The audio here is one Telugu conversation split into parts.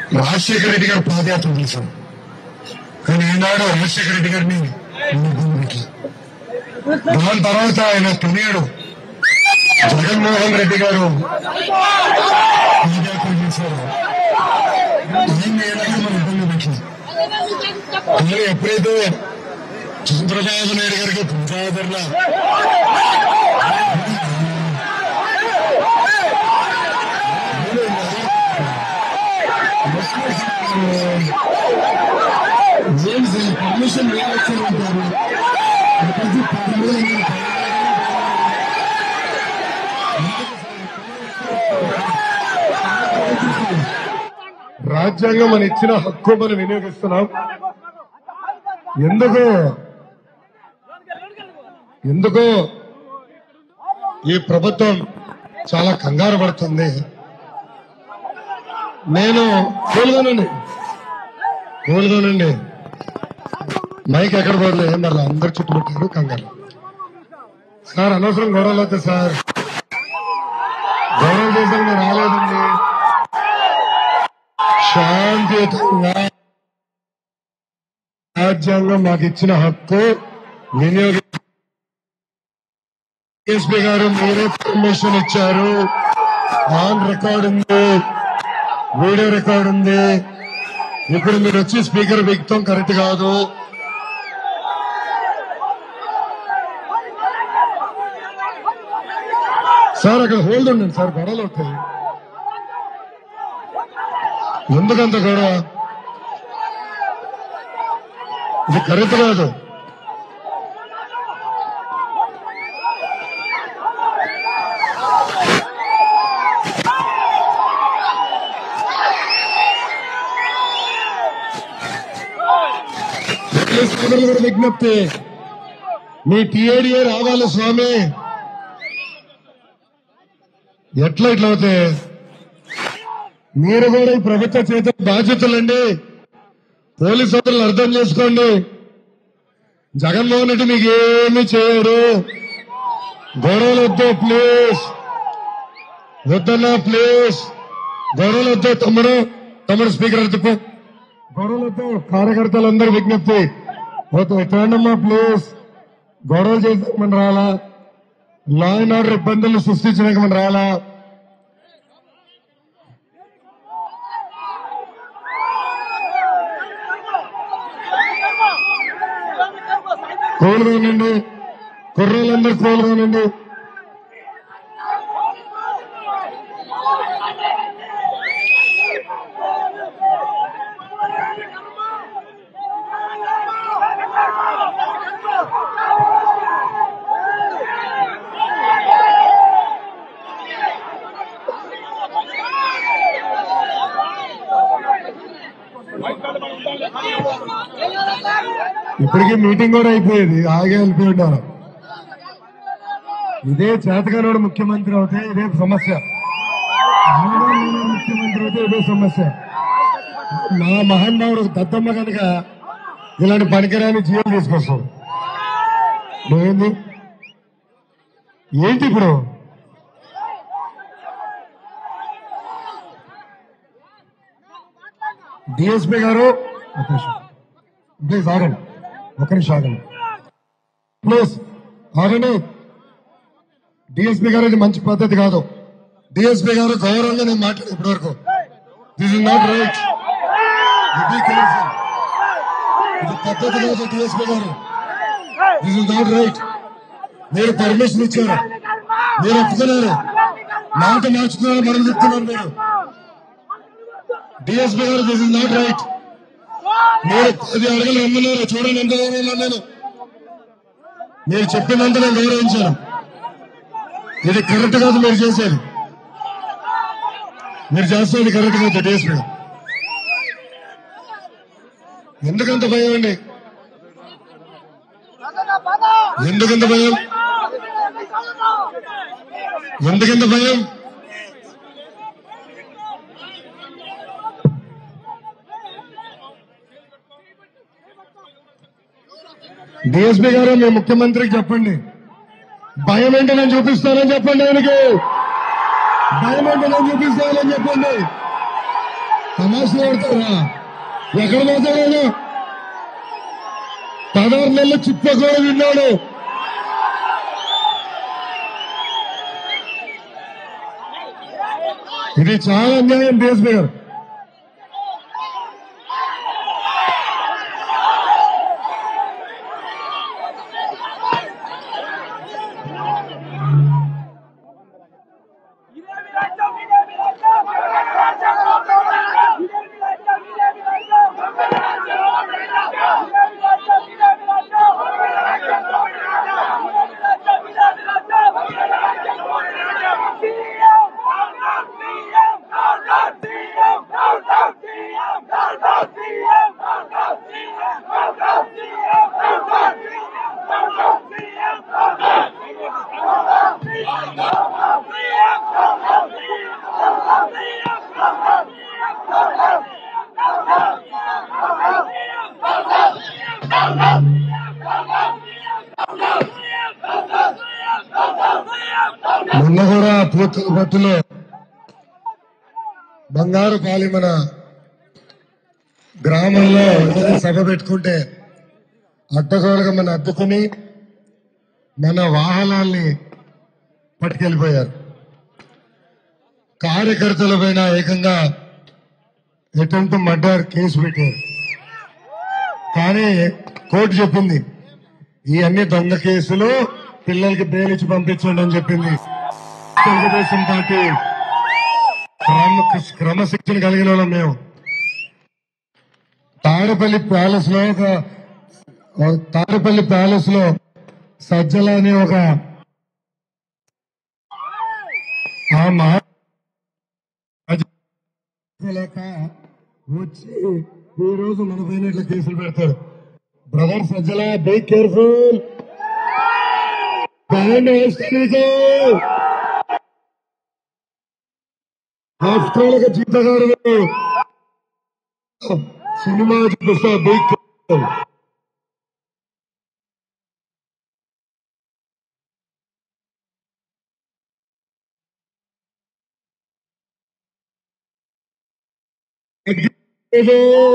రాజశేఖర రెడ్డి గారు పాదయాత్ర చేశాం కానీ ఈనాడు రాజశేఖర రెడ్డి గారిని ఎన్నుకోవడానికి దాని తర్వాత ఆయన తనయుడు జగన్మోహన్ రెడ్డి గారు పాదయాత్ర చేశారు దీన్ని ఏనాడు మనం ఇబ్బంది పెట్టలేదు కానీ ఎప్పుడైతే చంద్రబాబు నాయుడు గారికి ప్రజాదరణ పర్మిషన్ ఉంటారు రాజ్యాంగం మన ఇచ్చిన హక్కు మనం వినియోగిస్తున్నాం ఎందుకు ఎందుకు ఈ ప్రభుత్వం చాలా కంగారు పడుతుంది నేను కూలుగానండి కూలుగానండి మైక్ ఎక్కడ పోలేదు మళ్ళీ అందరు చుట్టుముట్టారు కంగారు సార్ అనవసరం గొడవలు అవుతాయి సార్ గొడవలు చేసాం నేను రాలేదండి శాంతియుతంగా రాజ్యాంగం మాకు ఇచ్చిన హక్కు వినియోగి ఎస్పీ గారు మీరే పర్మిషన్ ఇచ్చారు ఆన్ రికార్డ్ ఉంది వీడియో రికార్డ్ ఉంది ఇప్పుడు మీరు వచ్చి స్పీకర్ బిగుతాం కరెక్ట్ కాదు సార్ అక్కడ హోల్డ్ ఉండండి సార్ గొడవలు అవుతాయి ఎందుకంత గొడవ ఇది కరెక్ట్ కాదు పోలీస్ సోదరులు కూడా విజ్ఞప్తి మీ టీఏడిఏ రావాలి స్వామి ఎట్లా ఇట్లా అవుతాయి మీరు కూడా ఈ ప్రభుత్వ చేత బాధ్యతలండి పోలీస్ సోదరులు అర్థం చేసుకోండి జగన్మోహన్ రెడ్డి మీకు ఏమీ చేయడు గొడవలు వద్దు ప్లీజ్ వద్దన్నా ప్లీజ్ గొడవలు వద్దు తమ్ముడు తమ్ముడు స్పీకర్ ఎత్తుకో గొడవలు వద్దు కార్యకర్తలందరూ విజ్ఞప్తి వద్దు ఎక్కడమ్మా ప్లీజ్ గొడవలు చేసామని రాలా లా అండ్ ఆర్డర్ ఇబ్బందులు సృష్టించడానికి మనం రాలా కోలుగా ఉండండి కుర్రోళ్ళందరూ కోలుగా ఉండండి ఇప్పటికీ మీటింగ్ కూడా అయిపోయేది ఆగే వెళ్ళిపోయి ఉండాలి ఇదే చేతగానోడు ముఖ్యమంత్రి అవుతే ఇదే సమస్య ఆవిడ నేను ముఖ్యమంత్రి అయితే ఇదే సమస్య నా మహానుభావుడు దత్తమ్మ కనుక ఇలాంటి పనికిరాని జీవం తీసుకొస్తాడు ఏంది ఏంటి ఇప్పుడు డిఎస్పీ గారు ఒక నిమిషం ప్లీజ్ ఆగండి ఒక నిమిషం ఆగండి ప్లీజ్ ఆగండి డిఎస్పీ గారు ఇది మంచి పద్ధతి కాదు డిఎస్పీ గారు గౌరవంగా నేను మాట్లాడు ఇప్పటి వరకు దిస్ ఇస్ నాట్ రైట్ ఇది పద్ధతి కాదు డిఎస్పీ గారు దిస్ ఇస్ నాట్ రైట్ మీరు పర్మిషన్ ఇచ్చారు మీరు ఒప్పుకున్నారు మాట మార్చుకున్నారు మనం చెప్తున్నారు మీరు డిఎస్పీ గారు దిస్ ఇస్ నాట్ రైట్ మీరు పది అడుగులు రమ్మన్నారు చూడండి ఎంత గౌరవం నేను మీరు చెప్పినంత నేను గౌరవించాను ఇది కరెక్ట్ కాదు మీరు చేసేది మీరు చేస్తుంది కరెక్ట్ కాదు డిఎస్పీ గారు ఎందుకంత భయం అండి ఎందుకంత భయం ఎందుకంత భయం డిఎస్పీ గారు మీ ముఖ్యమంత్రికి చెప్పండి భయం ఏంటి నేను చూపిస్తానని చెప్పండి ఆయనకి భయం ఏంటి నేను చూపిస్తానని చెప్పండి తమాషలు ఆడతారా ఎక్కడ పోతాడు పదహారు నెలల చిప్ప కూడా విన్నాడు ఇది చాలా అన్యాయం డిఎస్పీ గారు ఇదేమి రాజ్యం ఇదేమి రాజ్యం ఇదేమి రాజ్యం ఇదేమి రాజ్యం ఇదేమి రాజ్యం ఇదేమి రాజ్యం ఇదేమి రాజ్యం ఇదేమి రాజ్యం సీఎం సీఎం సీఎం సీఎం మొన్న కూడా పూర్తుల పట్టులో బంగారు పాలి మన గ్రామంలో ఏదో సభ పెట్టుకుంటే అడ్డగోలుగా మన అడ్డుకుని మన వాహనాల్ని పట్టుకెళ్ళిపోయారు కార్యకర్తల పైన ఏకంగా అటెంప్ట్ మర్డర్ కేసు పెట్టారు కానీ కోర్టు చెప్పింది ఈ అన్ని దొంగ కేసులు పిల్లలకి బెయిల్ ఇచ్చి పంపించండి అని చెప్పింది తెలుగుదేశం పార్టీ క్రమ క్రమశిక్షణ కలిగిన వాళ్ళం మేము తాడపల్లి ప్యాలెస్ లో ఒక ఒక తాడపల్లి ప్యాలెస్ లో సజ్జల అనే ఒక ఆ మా లేక వచ్చి ఈ రోజు మన పైన ఇట్లా కేసులు పెడతాడు brother Sajjala be careful band వేస్తానికి రాష్ట్రాలకు జీతగారు సినిమా చూపిస్తా బీ కేర్ఫుల్ లేదు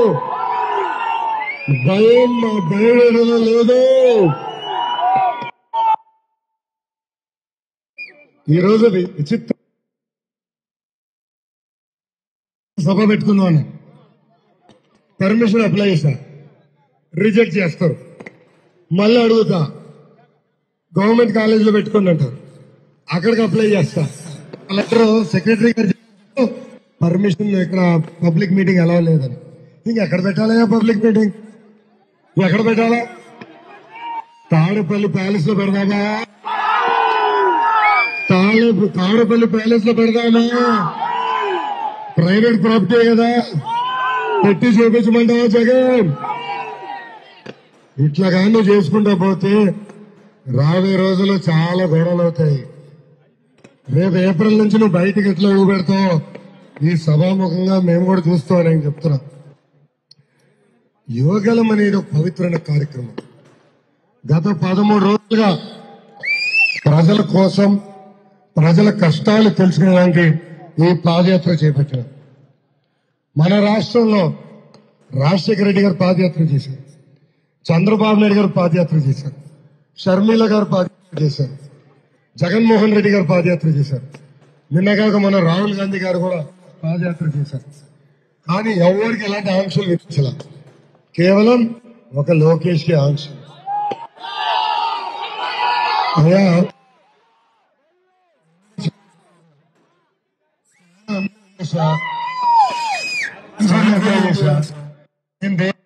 భయం మా భయం ఏదైనా లేదు ఈరోజు వి- విచిత్ర సభ పెట్టుకున్నాను పర్మిషన్ అప్లై చేశా రిజెక్ట్ చేస్తారు మళ్ళీ అడుగుతా గవర్నమెంట్ కాలేజీలో పెట్టుకోండి అంటారు అక్కడికి అప్లై చేస్తా కలెక్టర్ సెక్రటరీ గారు చెప్పారు, పర్మిషన్ ఇక్కడ పబ్లిక్ మీటింగ్ ఎలా లేదని ఇంక ఎక్కడ పెట్టాలా పబ్లిక్ మీటింగ్ ఎక్కడ పెట్టాలా తాడేపల్లి ప్యాలెస్ లో పెడదామా తాడే తాడేపల్లి ప్యాలెస్ లో పెడదామా ప్రైవేట్ ప్రాపర్టీ కదా పెట్టి చూపించమంటావా జగన్ ఇట్లా కానీ నువ్వు చేసుకుంటా పోతే రాబోయే రోజుల్లో చాలా గొడవలు అవుతాయి రేపు ఏప్రిల్ నుంచి నువ్వు బయటకు ఎట్లా ఊ పెడతావు ఈ సభాముఖంగా మేము కూడా చూస్తామని నేను చెప్తున్నా యోగలం అనేది ఒక పవిత్రమైన కార్యక్రమం గత పదమూడు రోజులుగా ప్రజల కోసం ప్రజల కష్టాలు తెలుసుకునేదానికి ఈ పాదయాత్ర చేపట్టిన మన రాష్ట్రంలో రాజశేఖర రెడ్డి గారు పాదయాత్ర చేశారు చంద్రబాబు నాయుడు గారు పాదయాత్ర చేశారు షర్మిల గారు పాదయాత్ర చేశారు జగన్మోహన్ రెడ్డి గారు పాదయాత్ర చేశారు నిన్నగాక మన రాహుల్ గాంధీ గారు కూడా పాదయాత్ర చేశారు కానీ ఎవరికి ఎలాంటి ఆంక్షలు విధించాల కేవలం ఒక లోకేష్ కి ఆంక్ష అయ్యా నేను దే-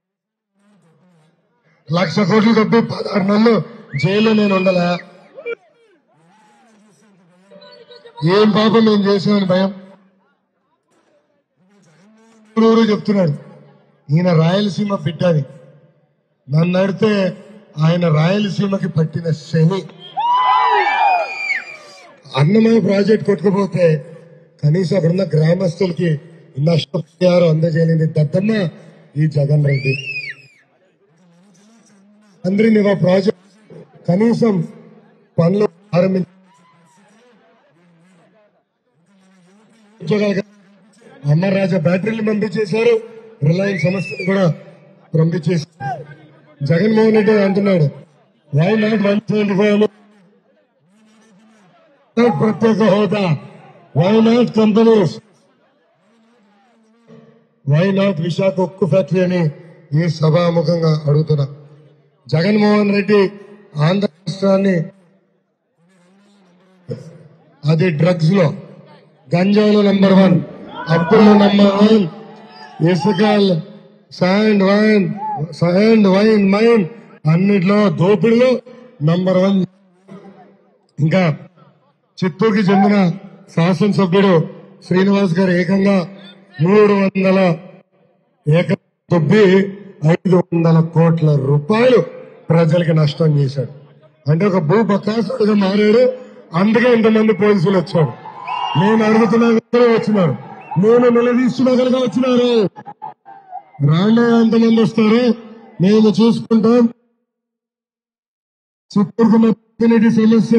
లక్ష కోట్లు కప్పి పదహారు నెలలు జైల్లో నేను ఉండలే ఏం పాపం నేను చేసామని భయం ఊరు చెప్తున్నాడు ఈయన రాయలసీమ బిడ్డని నన్ను అడితే ఆయన రాయలసీమకి పట్టిన శని అన్నమయ్య ప్రాజెక్ట్ కొట్టుకుపోతే కనీసం అక్కడున్న గ్రామస్తులకి నష్టపరిహారం అందజేయలేని దద్దమ్మ ఈ జగన్ రెడ్డి అందరినీ ఆ ప్రాజెక్ట్ కనీసం పనులు ప్రారంభించ ఉద్యోగాలు అమర్రాజా బ్యాటరీలు పంపించేశారు రిలయన్స్ సంస్థను కూడా పంపించేశారు జగన్మోహన్ రెడ్డి అంటున్నాడు why not one seventy five ప్రత్యేక హోదా why not companies why not Visakha ఉక్కు ఫ్యాక్టరీ అని ఈ సభాముఖంగా అడుగుతున్నా జగన్మోహన్ రెడ్డి ఆంధ్ర రాష్ట్రాన్ని అది డ్రగ్స్ లో గంజాయిలో నంబర్ వన్ అప్పుల్లో నంబర్ వన్ ఇసుక sand wine sand wine mine అన్నిట్లో దోపిడిలో నంబర్ వన్ ఇంకా చిత్తూరుకి చెందిన శాసనసభ్యుడు శ్రీనివాస్ గారు ఏకంగా మూడు వందల ఏక తొబ్బి ఐదు వందల కోట్ల రూపాయలు ప్రజలకి నష్టం చేశాడు అంటే ఒక భూ బకాసుడుగా మారాడు అందుకే ఇంతమంది పోలీసులు వచ్చాడు నేను అడుగుతున్నా ఇద్దరు వచ్చినారు నేను నిలదీస్తున్నా కనుక వచ్చినారు రాండే ఎంతమంది వస్తారు మేము చూసుకుంటాం చిత్తూరుకున్న కమ్యూనిటీ సమస్య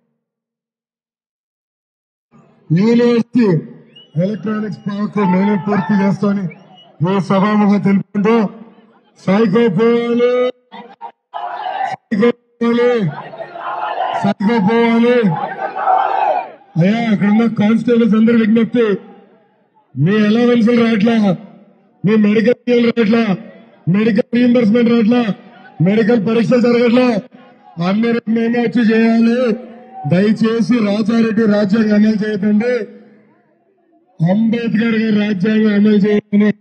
యూనివర్సిటీ ఎలక్ట్రానిక్స్ పార్క్ నేనే పూర్తి చేస్తానని ఏ సభాముఖం తెలుపుకుంటూ సైకో పోవాలి సైకో పోవాలి సైకో పోవాలి అయ్యా అక్కడున్న కానిస్టేబుల్స్ అందరు విజ్ఞప్తి మీ అలవెన్స్ రావట్లా మీ మెడికల్ బిల్లు రావట్లా మెడికల్ రీఎంబర్స్మెంట్ రావట్లా మెడికల్ పరీక్షలు జరగట్లా అన్ని రేపు మేమే వచ్చి చేయాలి దయచేసి రాజారెడ్డి రాజ్యాంగం అమలు చేయకండి అంబేద్కర్ గారి రాజ్యాంగం అమలు చేయమని